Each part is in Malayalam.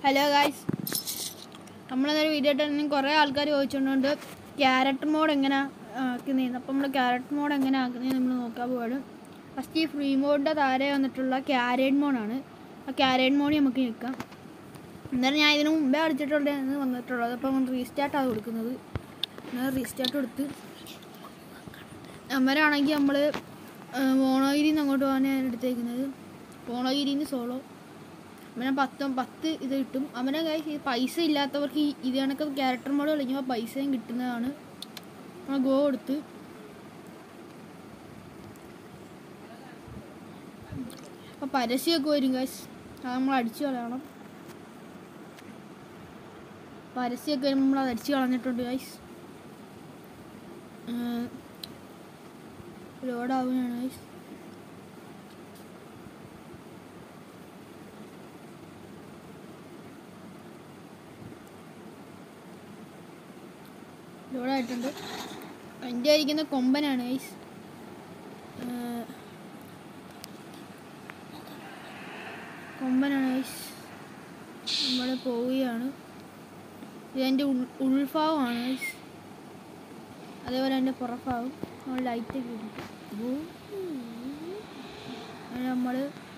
ഹലോ ഗായ്സ് നമ്മളതൊരു വീഡിയോ ഇട്ട് കുറേ ആൾക്കാർ ചോദിച്ചിട്ടുണ്ട് ക്യാരറ്റ് മോഡ് എങ്ങനെ ആക്കുന്നതെന്ന് അപ്പം നമ്മൾ ക്യാരറ്റ് മോഡ് എങ്ങനെ ആക്കുന്നതെന്ന് നമ്മൾ നോക്കാൻ പോവാണ് ഫസ്റ്റ് ഈ ഫ്രീ മോഡിൻ്റെ താരെ വന്നിട്ടുള്ള ക്യാരറ്റ് മോഡാണ് ആ ക്യാരറ്റ് മോഡ് നമുക്ക് നിൽക്കാം എന്നാലും ഞാൻ ഇതിന് മുമ്പേ അടിച്ചിട്ടുണ്ടെന്ന് വന്നിട്ടുള്ളത് അപ്പം റീസ്റ്റാർട്ടാണ് കൊടുക്കുന്നത് റീസ്റ്റാർട്ട് കൊടുത്ത് അമ്മരാണെങ്കിൽ നമ്മൾ മോണോഗിരിയിൽ നിന്ന് അങ്ങോട്ട് പോകാനാണ് എടുത്തേക്കുന്നത് മോണോഗിരിയിൽ നിന്ന് സോളോ അവനെ പത്തും പത്ത് ഇത് കിട്ടും അവനെ guys ഈ പൈസ ഇല്ലാത്തവർക്ക് ഈ ഇത് കണക്ക് ക്യാരക്ടർ മോഡ് കളിക്കുമ്പോൾ പൈസയും കിട്ടുന്നതാണ് നമ്മൾ ഗോ കൊടുത്ത് അപ്പോൾ പരസ്യമൊക്കെ വരും ഗൈസ് അത് നമ്മൾ അടിച്ചു കളയണം പരസ്യമൊക്കെ വരുമ്പോൾ നമ്മൾ അത് അടിച്ചു കളഞ്ഞിട്ടുണ്ട് ഗൈസ് ലോഡാവുകയാണ് ഗൈസ് ലോഡായിട്ടുണ്ട് എൻ്റെ ആയിരിക്കുന്ന കൊമ്പനാണ് ഗൈസ് കൊമ്പനാണ് ഗൈസ് നമ്മൾ പോവുകയാണ് ഇതെൻ്റെ ഉൾ ഉൾഭാഗമാണ് ഗൈസ് അതേപോലെ എൻ്റെ പുറഭാഗം നമ്മൾ ലൈറ്റൊക്കെ ഇടും നമ്മൾ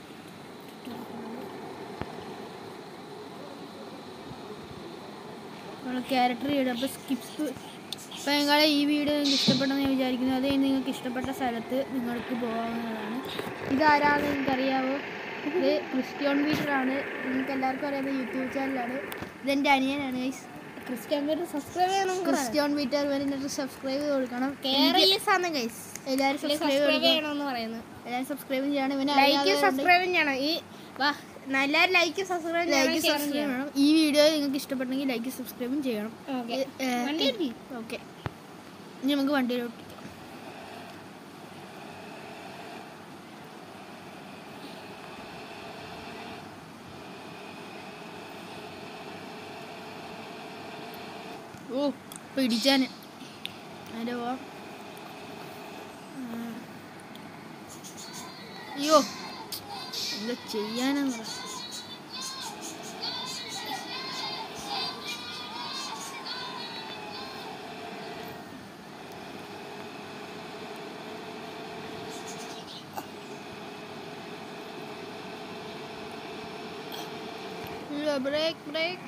നമ്മൾ ക്യാരക്ടർ ഇടും അപ്പോൾ സ്കിപ്സ് അപ്പോൾ നിങ്ങളെ ഈ വീഡിയോ നിങ്ങൾക്ക് ഇഷ്ടപ്പെട്ടെന്ന് ഞാൻ വിചാരിക്കുന്നു അത് കഴിഞ്ഞ് നിങ്ങൾക്ക് ഇഷ്ടപ്പെട്ട സ്ഥലത്ത് നിങ്ങൾക്ക് പോകാവുന്നതാണ് ഇതാരാണെന്ന് നിങ്ങൾക്കറിയാവോ ഇത് ക്രിസ്ത്യൻ വീട്ടറാണ് നിങ്ങൾക്ക് എല്ലാവർക്കും അറിയാവുന്ന യൂട്യൂബ് ചാനലാണ് ഇതെൻ്റെ അനിയനാണ് ഗൈസ് ക്രിസ്ത്യൻ പേര് സബ്സ്ക്രൈബ് ചെയ്യണം ക്രിസ്ത്യൻ വീട്ടർ വരുന്നിട്ട് സബ്സ്ക്രൈബ് ചെയ്ത് കൊടുക്കണം കേരളീസ് ആണ് ഗൈസ് എല്ലാവരും സബ്സ്ക്രൈബ് സബ്സ്ക്രൈബ് ചെയ്യണം ചെയ്യണമെന്ന് പറയുന്നത് എല്ലാവരും സബ്സ്ക്രൈബ് ചെയ്യണം ഇവനെ ലൈക്ക് സബ്സ്ക്രൈബ് ചെയ്യണം ഈ വാ എല്ലാവരും ലൈക്ക് സബ്സ്ക്രൈബ് ലൈക്ക് സബ്സ്ക്രൈബ് ചെയ്യണം ഈ വീഡിയോ നിങ്ങൾക്ക് ഇഷ്ടപ്പെട്ടെങ്കിൽ ലൈക്ക് സബ്സ്ക്രൈബും ചെയ്യണം ഓക്കെ ഏ, വണ്ടി ഏ, എടുക്ക്. ഓക്കെ ഇനി നമുക്ക് വണ്ടിയിലോട്ട് ഓ പിടിച്ചാന് അതിൻ്റെ പോവാം ഉം. അയ്യോ എന്താ ചെയ്യാനെന്ന് പറ ബ്രേക്ക് ബ്രേക്ക്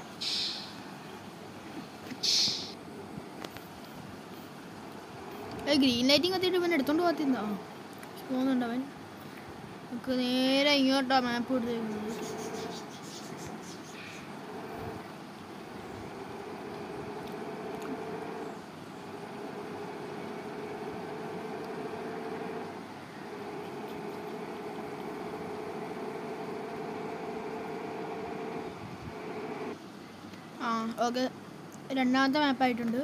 ഗ്രീൻ ലൈറ്റിംഗ് കത്തിയിട്ട് ഇവൻ എടുത്തോണ്ട് പോകത്തിന്നോ പോകുന്നുണ്ട് അവൻ നമുക്ക് നേരെ ഇങ്ങോട്ടാ മാപ്പ് കൊടുത്തേക്കുന്നത് ആ ഓക്കെ രണ്ടാമത്തെ മാപ്പായിട്ടുണ്ട്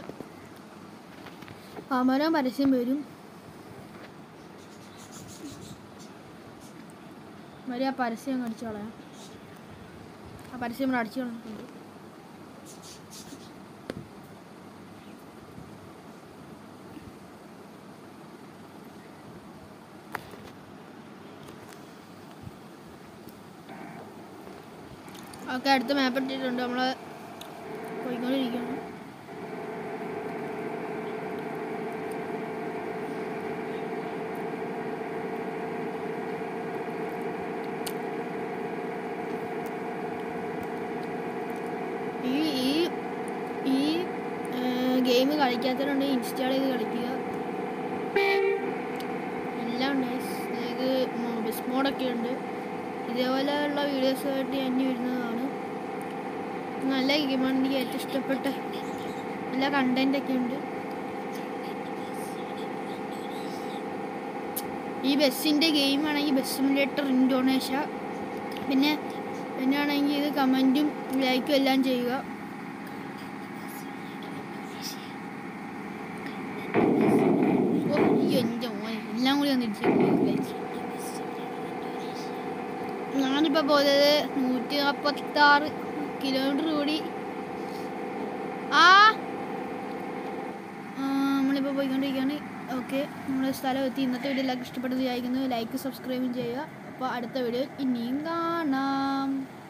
അമരം പരസ്യം വരും മരി ആ പരസ്യം അങ്ങ് അടിച്ചു കളയാം ആ പരസ്യം നമ്മൾ അടിച്ചു കളഞ്ഞിട്ടുണ്ട് ഓക്കെ അടുത്ത മാപ്പ് ഇട്ടിട്ടുണ്ട് നമ്മൾ പോയിക്കൊണ്ടിരിക്കുകയാണ് ഈ ഈ ഈ ഗെയിം കളിക്കാത്തവരുണ്ട് ഇൻസ്റ്റാൾ ചെയ്ത് കളിക്കുക എല്ലാം ഉണ്ട് guys. ഇത് ബെസ് മോഡൊക്കെ ഉണ്ട് ഇതേപോലെയുള്ള വീഡിയോസുമായിട്ട് ഞാൻ ഇനി വരുന്നതാണ് നല്ല ഗെയിമാണ് എനിക്ക് ഏറ്റവും ഇഷ്ടപ്പെട്ട നല്ല കണ്ടന്റ് ഒക്കെ ഉണ്ട് ഈ ബസ്സിൻ്റെ ഗെയിമാണെങ്കിൽ ബസ് സിമുലേറ്റർ ഇൻഡോനേഷ്യ പിന്നെ പിന്നെ ആണെങ്കിൽ ഇത് കമൻറ്റും ലൈക്കും എല്ലാം ചെയ്യുക ഓ, ഈ എൻ്റെ മോനെ എല്ലാം കൂടി വന്നിട്ട് ഞാനിപ്പോൾ പോയത് നൂറ്റി നാൽപ്പത്തി ആറ് കിലോമീറ്റർ കൂടി ആ ആ, നമ്മളിപ്പോൾ പോയിക്കൊണ്ടിരിക്കുകയാണ് ഓക്കെ നമ്മുടെ സ്ഥലം എത്തി ഇന്നത്തെ വീഡിയോ എല്ലാവർക്കും ഇഷ്ടപ്പെട്ടത് വിചാരിക്കുന്നു ലൈക്ക് സബ്സ്ക്രൈബും ചെയ്യുക അപ്പോൾ അടുത്ത വീഡിയോ ഇനിയും കാണാം